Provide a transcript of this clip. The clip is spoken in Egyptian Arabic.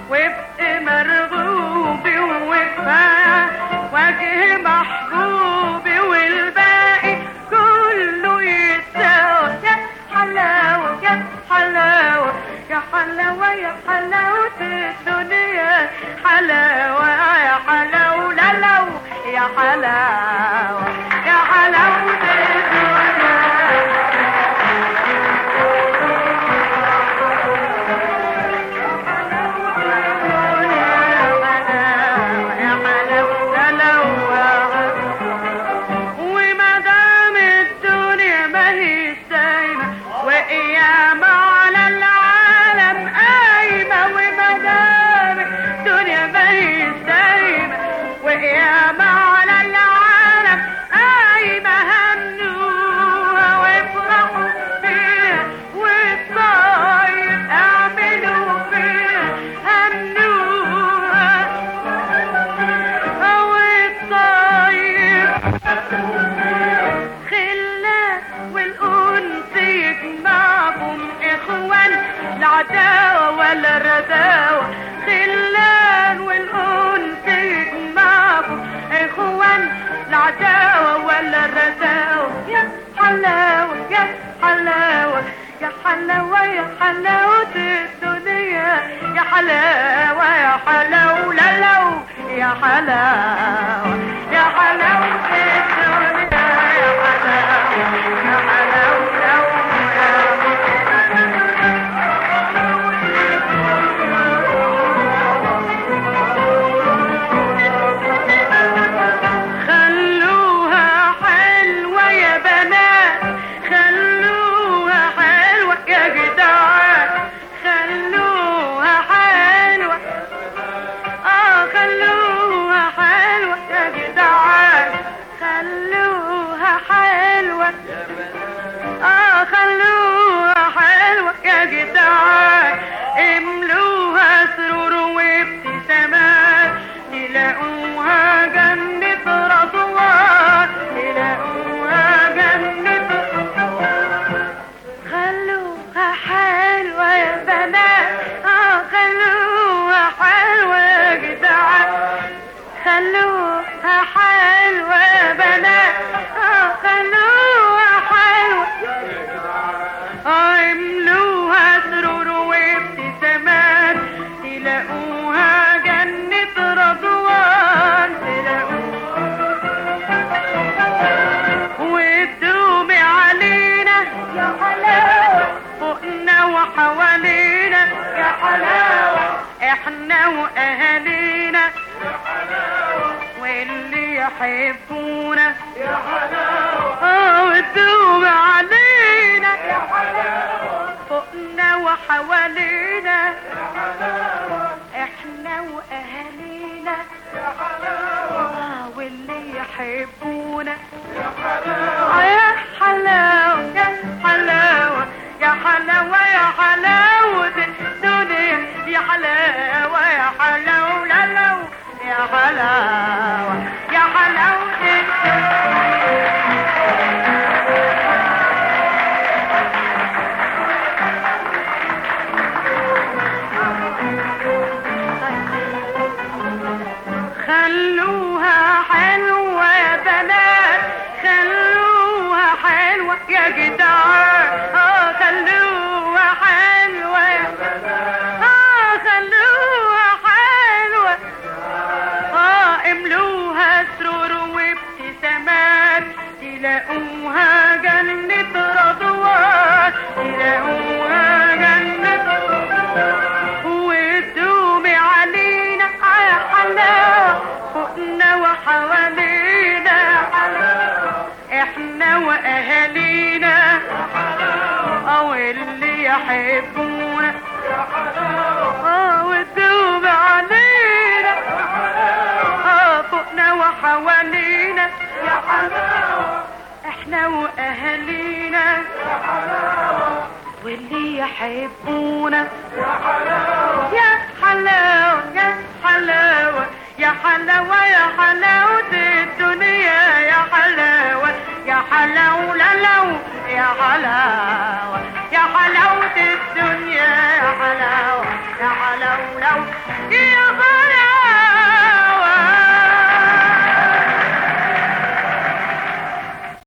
وابقي مرغوبي وكفاية وجه محبوبي والباقي كله يتساوى يا حلاوة يا حلاوة يا حلاوة يا حلاوة الدنيا حلاوة يا حلاوة لا لو يا حلاوة يا حلاوة الدنيا وما دام الدنيا ما هي دايمة وقيامة على العالم قايمة وما دام الدنيا ما هي دايمة وقيامة على العالم قايمة هنوها وافرحوا بيها والطيب اعملوا فيها هنوها والطيب خلة والأنس يجمعكم إخوان العداوة ولا الرداوة خلان والأنس يجمعكم إخوان العداوة ولا الرداوة يا حلاوة يا حلاوة يا حلاوة يا حلاوة الدنيا يا حلاوة يا حلاوة لا لو يا حلاوة يا حلاوة الدنيا يا حلاوة يا حلاوة لو خلوها حلوة يا بنات خلوها حلوة يا جدعان خلوها حلوة اه خلوها حلوة يا جدعان خلوها حلوة اه خلوها حلوة يا جدعان املوها سرور وابتسامات تلاقوها جنة رضوان تلاقوها جنة خلوها حلوة يا بنات اه خلوها حلوة يا جدعان خلوها حلوة يا بنات اه خلوها حلوة اه املوها سرور وابتسامات تلاقوها جنة رضوان تلاقوها وتدومي علينا يا حلاوة فوقنا وحوالينا يا حلاوة احنا واهالينا واللي يحبونا يا حلاوة اه وتدومي علينا يا حلاوة فوقنا وحوالينا يا حلاوة احنا واهالينا يا حلاوة واللي يحبونا آه يا حلاوة يا حلاوة يا حلاوة يا حلاوة الدنيا يا حلاوة يا حلاوة لا لو يا حلاوة يا حلاوة الدنيا خلوها حلوة يا بنات خلوها حلوة يا جدعان اه خلوها حلوة يا اه خلوها حلوة اه املوها سرور وابتسامات تلاقوها جنة رضوان تلاقوها جنة وتدومي علينا يا حلاوة فوقنا وحوالينا احنا واهالينا او اللي يحبونا اه وتدومي علينا اه فوقنا وحوالينا يا حلاوة احنا واهالينا واللي يحبونا يا حلاوة يا حلاوة يا حلاوة يا حلاوة الدنيا يا حلاوة يا حلاوة لا لو يا حلاوة يا حلاوة الدنيا يا حلاوة يا حلاوة لو لو يا